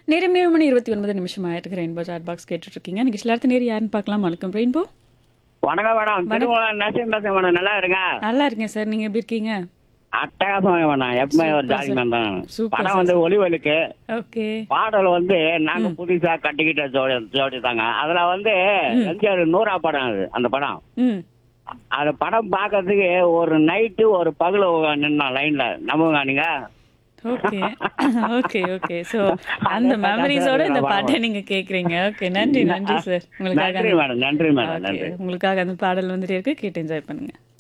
நேரம் ஏழு மணி இருபத்தி ஒன்பது நிமிஷம் ஆயிட்டு ரெயின்போ சாட் பாக்ஸ் கேட்டுட்டு இருக்கீங்க இன்னைக்கு சிலர்த்த நேரம் யாருன்னு பார்க்கலாம் வணக்கம் ரெயின்போ வணக்கம் மேடம் திருமணம் நரசிம்ம பேசுறேன் மேடம் நல்லா இருங்க நல்லா இருக்கேன் சார் நீங்க எப்படி இருக்கீங்க அட்டகாசம் மேடம் எப்பவுமே ஒரு Super, ஜாலி sir. மேம் தான் Super, படம் sir. வந்து ஒளிவலுக்கு ஓகே பாடல் வந்து நாங்க புதுசா கட்டிக்கிட்ட ஜோடி ஜோடி தாங்க அதுல வந்து எம்ஜிஆர் நூறா படம் அது அந்த படம் ம் அந்த படம் பார்க்கறதுக்கு ஒரு நைட்டு ஒரு பகல நின்னோம் லைன்ல நம்புங்க நீங்க ஓகே ஓகே ஓகே ஸோ அந்த மெமரிஸோட இந்த பாட்டை நீங்க கேக்குறீங்க ஓகே நன்றி நன்றி சார் உங்களுக்காக நன்றி மேடம் நன்றி மேடம் Okay, நன்றி உங்களுக்காக அந்த பாடல் வந்துட்டே இருக்கு கேட்டு என்ஜாய் பண்ணுங்க